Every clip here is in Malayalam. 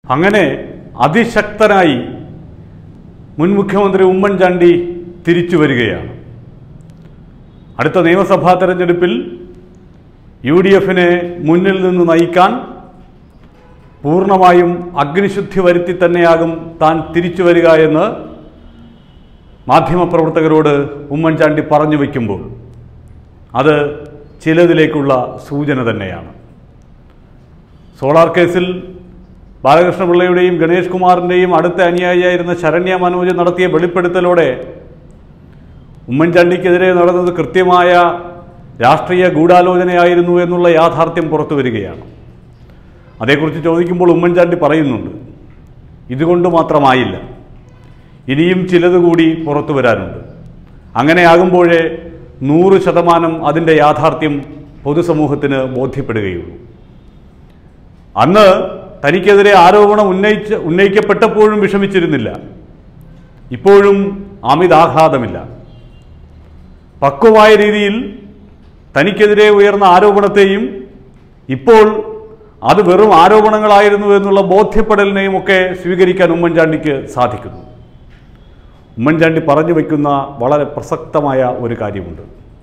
അങ്ങനെ അതിശക്തനായി മുൻ മുഖ്യമന്ത്രി ഉമ്മൻചാണ്ടി തിരിച്ചു വരികയാണ് അടുത്ത നിയമസഭാ തെരഞ്ഞെടുപ്പിൽ യു ഡി എഫിനെ മുന്നിൽ നിന്ന് നയിക്കാൻ പൂർണ്ണമായും അഗ്നിശുദ്ധി വരുത്തി തന്നെയാകും താൻ തിരിച്ചു വരിക എന്ന് മാധ്യമപ്രവർത്തകരോട് ഉമ്മൻചാണ്ടി പറഞ്ഞു വയ്ക്കുമ്പോൾ അത് ചിലതിലേക്കുള്ള സൂചന തന്നെയാണ് സോളാർ കേസിൽ ബാലകൃഷ്ണപിള്ളയുടെയും ഗണേഷ് കുമാറിൻ്റെയും അടുത്ത അനുയായിയായിരുന്ന ശരണ്യ മനോജ് നടത്തിയ വെളിപ്പെടുത്തലോടെ ഉമ്മൻചാണ്ടിക്കെതിരെ നടന്നത് കൃത്യമായ രാഷ്ട്രീയ ഗൂഢാലോചനയായിരുന്നു എന്നുള്ള യാഥാർത്ഥ്യം പുറത്തു വരികയാണ് അതേക്കുറിച്ച് ചോദിക്കുമ്പോൾ ഉമ്മൻചാണ്ടി പറയുന്നുണ്ട് ഇതുകൊണ്ട് മാത്രമായില്ല ഇനിയും ചിലത് കൂടി പുറത്തു വരാനുണ്ട് അങ്ങനെയാകുമ്പോഴേ നൂറ് ശതമാനം അതിൻ്റെ യാഥാർത്ഥ്യം പൊതുസമൂഹത്തിന് ബോധ്യപ്പെടുകയുള്ളൂ അന്ന് തനിക്കെതിരെ ആരോപണം ഉന്നയിച്ച് ഉന്നയിക്കപ്പെട്ടപ്പോഴും വിഷമിച്ചിരുന്നില്ല ഇപ്പോഴും അമിതാഹ്ലാദമില്ല പക്വമായ രീതിയിൽ തനിക്കെതിരെ ഉയർന്ന ആരോപണത്തെയും ഇപ്പോൾ അത് വെറും ആരോപണങ്ങളായിരുന്നു എന്നുള്ള ബോധ്യപ്പെടലിനെയും ഒക്കെ സ്വീകരിക്കാൻ ഉമ്മൻചാണ്ടിക്ക് സാധിക്കുന്നു ഉമ്മൻചാണ്ടി പറഞ്ഞു വയ്ക്കുന്ന വളരെ പ്രസക്തമായ ഒരു കാര്യമുണ്ട്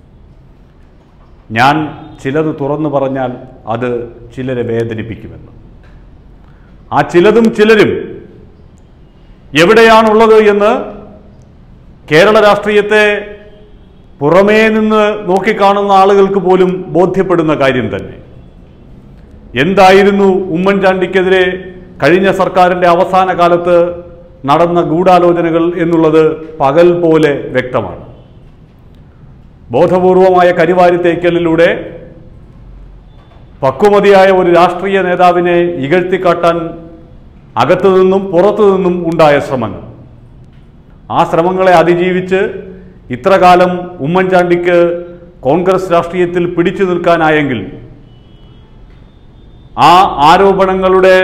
ഞാൻ ചിലത് തുറന്നു പറഞ്ഞാൽ അത് ചിലരെ വേദനിപ്പിക്കുമെന്ന് ആ ചിലതും ചിലരും എവിടെയാണുള്ളത് എന്ന് കേരള രാഷ്ട്രീയത്തെ പുറമേ നിന്ന് നോക്കിക്കാണുന്ന ആളുകൾക്ക് പോലും ബോധ്യപ്പെടുന്ന കാര്യം തന്നെ എന്തായിരുന്നു ഉമ്മൻചാണ്ടിക്കെതിരെ കഴിഞ്ഞ സർക്കാരിൻ്റെ അവസാന കാലത്ത് നടന്ന ഗൂഢാലോചനകൾ എന്നുള്ളത് പകൽ പോലെ വ്യക്തമാണ് ബോധപൂർവമായ കരിവാരി തേക്കലിലൂടെ പക്വമതിയായ ഒരു രാഷ്ട്രീയ നേതാവിനെ ഇകഴ്ത്തിക്കാട്ടാൻ അകത്തു നിന്നും പുറത്തു നിന്നും ഉണ്ടായ ശ്രമങ്ങൾ ആ ശ്രമങ്ങളെ അതിജീവിച്ച് ഇത്രകാലം ഉമ്മൻചാണ്ടിക്ക് കോൺഗ്രസ് രാഷ്ട്രീയത്തിൽ പിടിച്ചു നിൽക്കാനായെങ്കിൽ ആ ആരോപണങ്ങളുടെ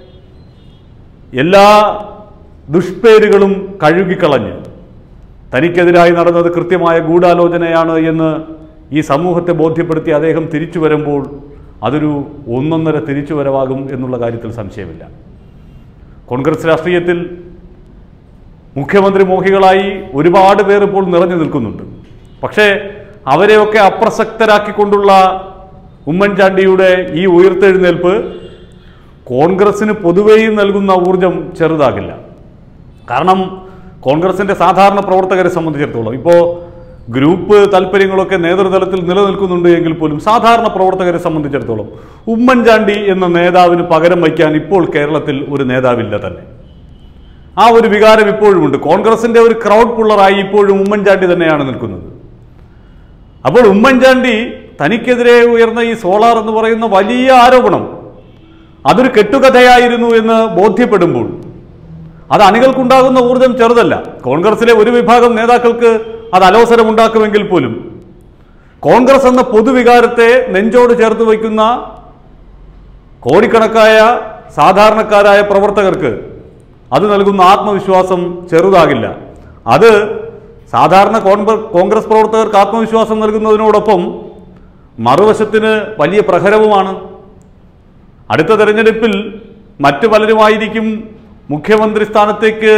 എല്ലാ ദുഷ്പേരുകളും കഴുകിക്കളഞ്ഞ് തനിക്കെതിരായി നടന്നത് കൃത്യമായ ഗൂഢാലോചനയാണ് എന്ന് ഈ സമൂഹത്തെ ബോധ്യപ്പെടുത്തി അദ്ദേഹം തിരിച്ചു വരുമ്പോൾ അതൊരു ഒന്നൊന്നര തിരിച്ചുവരവാകും എന്നുള്ള കാര്യത്തിൽ സംശയമില്ല കോൺഗ്രസ് രാഷ്ട്രീയത്തിൽ മുഖ്യമന്ത്രി മോഹികളായി ഒരുപാട് പേർ ഇപ്പോൾ നിറഞ്ഞു നിൽക്കുന്നുണ്ട് പക്ഷേ അവരെയൊക്കെ അപ്രസക്തരാക്കിക്കൊണ്ടുള്ള ഉമ്മൻചാണ്ടിയുടെ ഈ ഉയർത്തെഴുന്നേൽപ്പ് കോൺഗ്രസിന് പൊതുവേയും നൽകുന്ന ഊർജം ചെറുതാകില്ല കാരണം കോൺഗ്രസിൻ്റെ സാധാരണ പ്രവർത്തകരെ സംബന്ധിച്ചിടത്തോളം ഇപ്പോൾ ഗ്രൂപ്പ് താല്പര്യങ്ങളൊക്കെ നേതൃതലത്തിൽ നിലനിൽക്കുന്നുണ്ട് എങ്കിൽ പോലും സാധാരണ പ്രവർത്തകരെ സംബന്ധിച്ചിടത്തോളം ഉമ്മൻചാണ്ടി എന്ന നേതാവിന് പകരം വയ്ക്കാൻ ഇപ്പോൾ കേരളത്തിൽ ഒരു നേതാവില്ല തന്നെ ആ ഒരു വികാരം ഇപ്പോഴുമുണ്ട് കോൺഗ്രസിന്റെ ഒരു ക്രൗഡ് പുള്ളറായി ഇപ്പോഴും ഉമ്മൻചാണ്ടി തന്നെയാണ് നിൽക്കുന്നത് അപ്പോൾ ഉമ്മൻചാണ്ടി തനിക്കെതിരെ ഉയർന്ന ഈ സോളാർ എന്ന് പറയുന്ന വലിയ ആരോപണം അതൊരു കെട്ടുകഥയായിരുന്നു എന്ന് ബോധ്യപ്പെടുമ്പോൾ അത് അണികൾക്കുണ്ടാകുന്ന ഊർജം ചെറുതല്ല കോൺഗ്രസിലെ ഒരു വിഭാഗം നേതാക്കൾക്ക് അത് അലോസരമുണ്ടാക്കുമെങ്കിൽ പോലും കോൺഗ്രസ് എന്ന പൊതുവികാരത്തെ നെഞ്ചോട് ചേർത്ത് വയ്ക്കുന്ന കോടിക്കണക്കായ സാധാരണക്കാരായ പ്രവർത്തകർക്ക് അത് നൽകുന്ന ആത്മവിശ്വാസം ചെറുതാകില്ല അത് സാധാരണ കോൺഗ്ര- കോൺഗ്രസ് പ്രവർത്തകർക്ക് ആത്മവിശ്വാസം നൽകുന്നതിനോടൊപ്പം മറുവശത്തിന് വലിയ പ്രഹരവുമാണ് അടുത്ത തെരഞ്ഞെടുപ്പിൽ മറ്റു പലരുമായിരിക്കും മുഖ്യമന്ത്രി സ്ഥാനത്തേക്ക്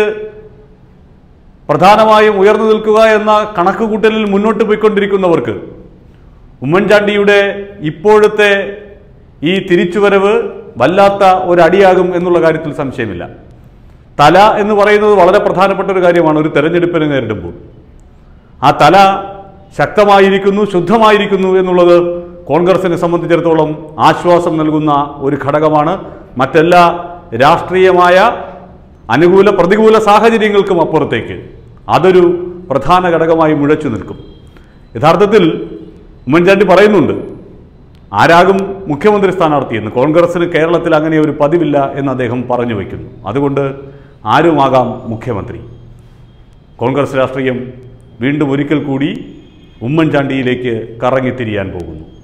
പ്രധാനമായും ഉയർന്നു നിൽക്കുക എന്ന കണക്കുകൂട്ടലിൽ മുന്നോട്ട് പോയിക്കൊണ്ടിരിക്കുന്നവർക്ക് ഉമ്മൻചാണ്ടിയുടെ ഇപ്പോഴത്തെ ഈ തിരിച്ചുവരവ് വല്ലാത്ത ഒരടിയാകും എന്നുള്ള കാര്യത്തിൽ സംശയമില്ല തല എന്ന് പറയുന്നത് വളരെ പ്രധാനപ്പെട്ട ഒരു കാര്യമാണ് ഒരു തെരഞ്ഞെടുപ്പിനെ നേരിടുമ്പോൾ ആ തല ശക്തമായിരിക്കുന്നു ശുദ്ധമായിരിക്കുന്നു എന്നുള്ളത് കോൺഗ്രസിനെ സംബന്ധിച്ചിടത്തോളം ആശ്വാസം നൽകുന്ന ഒരു ഘടകമാണ് മറ്റെല്ലാ രാഷ്ട്രീയമായ അനുകൂല പ്രതികൂല സാഹചര്യങ്ങൾക്കും അപ്പുറത്തേക്ക് അതൊരു പ്രധാന ഘടകമായി മുഴച്ചു നിൽക്കും യഥാർത്ഥത്തിൽ ഉമ്മൻചാണ്ടി പറയുന്നുണ്ട് ആരാകും മുഖ്യമന്ത്രി സ്ഥാനാർത്ഥിയെന്ന് കോൺഗ്രസിന് കേരളത്തിൽ അങ്ങനെ ഒരു പതിവില്ല എന്ന് അദ്ദേഹം പറഞ്ഞു വയ്ക്കുന്നു അതുകൊണ്ട് ആരുമാകാം മുഖ്യമന്ത്രി കോൺഗ്രസ് രാഷ്ട്രീയം വീണ്ടും ഒരിക്കൽ കൂടി ഉമ്മൻചാണ്ടിയിലേക്ക് കറങ്ങിത്തിരിയാൻ പോകുന്നു